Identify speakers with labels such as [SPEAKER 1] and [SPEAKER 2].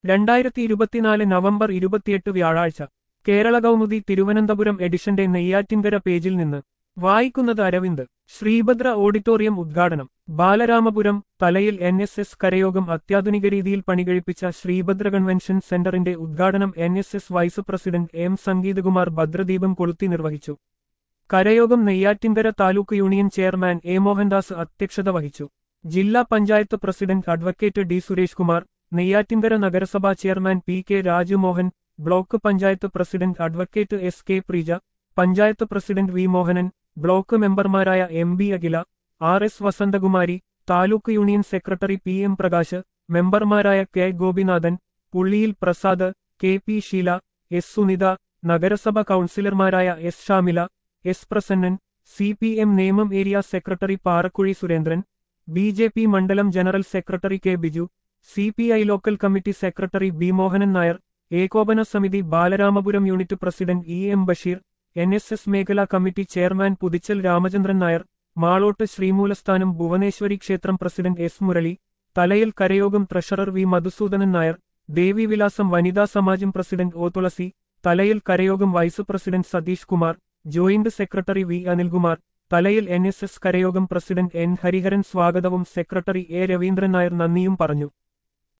[SPEAKER 1] രണ്ടായിരത്തി ഇരുപത്തിനാല് നവംബർ ഇരുപത്തിയെട്ട് വ്യാഴാഴ്ച കേരള കൗമുദി തിരുവനന്തപുരം എഡിഷന്റെ നെയ്യാറ്റിൻകര പേജിൽ നിന്ന് വായിക്കുന്നത് അരവിന്ദ് ശ്രീഭദ്ര ഓഡിറ്റോറിയം ഉദ്ഘാടനം ബാലരാമപുരം തലയിൽ എൻ എസ് എസ് കരയോഗം അത്യാധുനിക രീതിയിൽ പണികഴിപ്പിച്ച ശ്രീഭദ്ര കൺവെൻഷൻ സെന്ററിന്റെ ഉദ്ഘാടനം N S S vice president M Sangeethakumar ഭദ്രദീപം കൊളുത്തി നിർവഹിച്ചു കരയോഗം Neyyattinkara taluk union chairman A Mohandas അധ്യക്ഷത വഹിച്ചു ജില്ലാ panchayat president advocate D Suresh Kumar Neyyattinkara നഗരസഭാ chairman P K Rajumohan block panchayat president advocate S K Preeja panchayat president V Mohanan block മെമ്പർമാരായ M B Akhila R S Vasanthakumari taluk union secretary P M Prakash മെമ്പർമാരായ K Gopinathan Pulliyil Prasad K P Sheela S Sunitha നഗരസഭ കൌൺസിലർമാരായ S Shamila S Prasannan C P M Nemam area secretary Parakuzhi Surendran B J P മണ്ഡലം general secretary K Biju C P I local committee secretary B Mohanan Nair ഏകോപന സമിതി Balaramapuram unit president E M Basheer N S S മേഖലാ committee chairman Puthichal Ramachandran Nair Malottu Sreemoolasthanam Bhuvaneswari ക്ഷേത്രം president S Murali Thalayil കരയോഗം treasurer V Madhusudanan Nair Devivilasam വനിതാ സമാജം president O Thulasi Thalayil കരയോഗം vice president Satheesh Kumar joint secretary V Anilkumar Thalayil N S S കരയോഗം president N Hariharan സ്വാഗതവും secretary A Raveendran Nair നന്ദിയും പറഞ്ഞു